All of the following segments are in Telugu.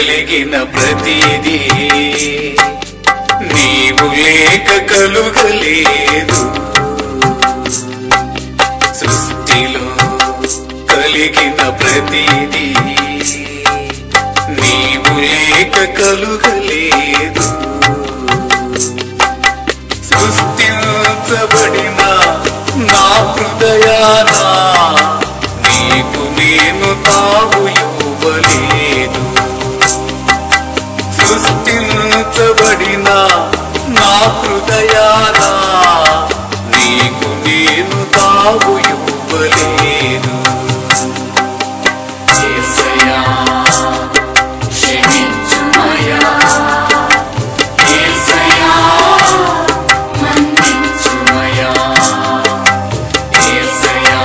కలిగిన ప్రతిదీ నీవు లేక కలుగలేదు సృష్టిలో కలిగిన ప్రతిదీ నీవు లేక కలుగలేదు సృష్టించబడిన నా హృదయాన నీకు నేను తావు ఇవ్వలేదు సృష్టించబడిన నా హృదయాన నీకు నేను తావు ఇవ్వలేదు యేసయ్యా, క్షమించుమయ్యా. యేసయ్యా, మన్నించుమయ్యా. యేసయ్యా,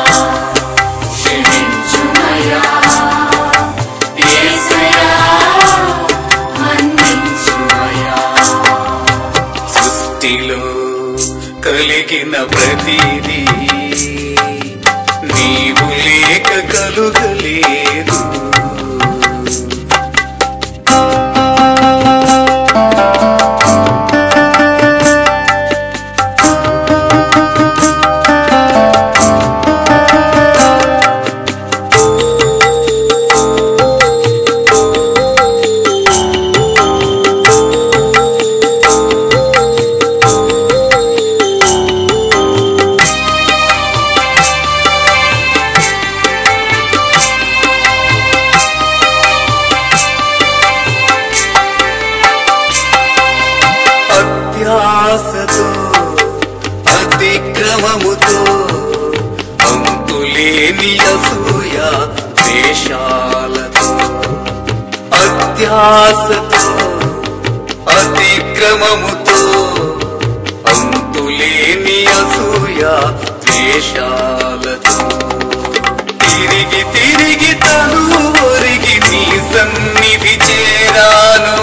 క్షమించుమయ్యా. యేసయ్యా, మన్నించుమయ్యా. సృష్టిలో కలిగిన ప్రతిదీ నీవు లేక కలుగలేదు అత్యాసతో అతిక్రమముతో అంతులేని అసూయ ద్వేషాలతో అత్యాసతో అతిక్రమముతో అంతులేని అసూయ ద్వేషాలతో తిరిగి తిరిగి తను ఒరిగి నీ సన్నిధి చేరాను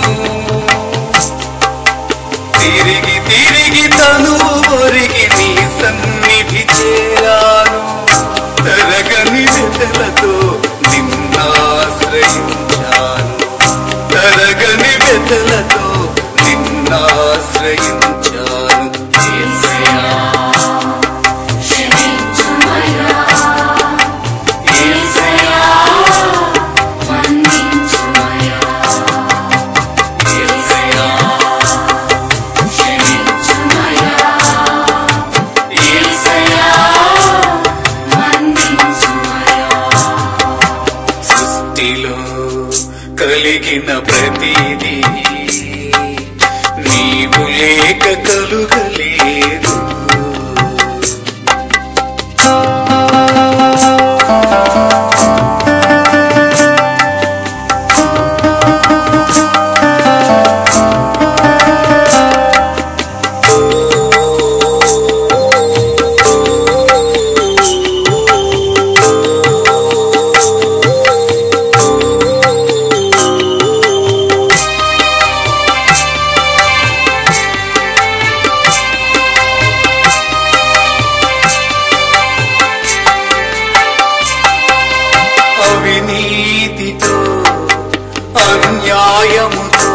తిరిగి తిరిగి తను ఒరిగి నీ సన్నిధి చేరాను తరగని వెతలతో నిన్నాశ్రయించాను తరగని వెతలతో నిన్నాశ్రయించాను యేసయ్యా, క్షమించుమయ్యా. యేసయ్యా, మన్నించుమయ్యా. యేసయ్యా, క్షమించుమయ్యా. యేసయ్యా, మన్నించుమయ్యా. సృష్టిలో కలిగిన ప్రతిదీ నీవు లేక కలుగలేదు అవినీతితో అన్యాయముతో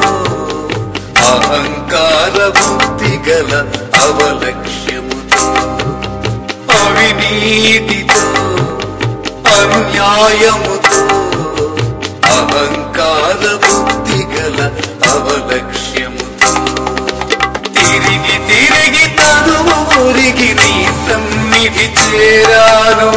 అహంకార బుద్ధి గల అవలక్ష్యముతో అవినీతితో అన్యాయముతో అహంకార బుద్ధి గల అవలక్ష్యముతో తిరిగి తిరిగి తను ఒరిగి నీ సన్నిధి చేరాను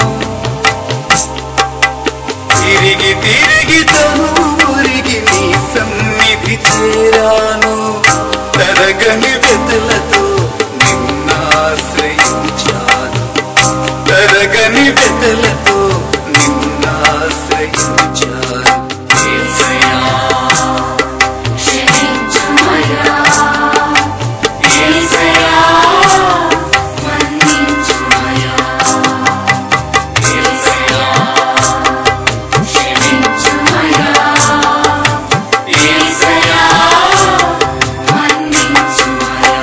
తిరిగి తిరిగి తను ఊరికి నీ సన్నిధి చేరాను తరగని వెతలతో నిన్నాశ్రయించాను తరగని వెతలతో నిన్నాశ్రయించాను యేసయ్యా, క్షమించుమయ్యా. యేసయ్యా, మన్నించుమయ్యా. యేసయ్యా, క్షమించుమయ్యా. యేసయ్యా, మన్నించుమయ్యా.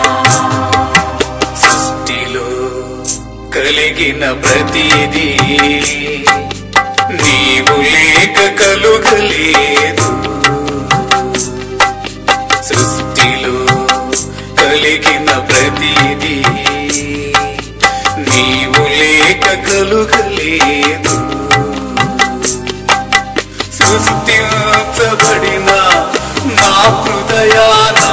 సృష్టిలో కలిగిన ప్రతిదీ నీవు లేక కలుగలేదు లేదు సృష్టించబడిన నా హృదయాన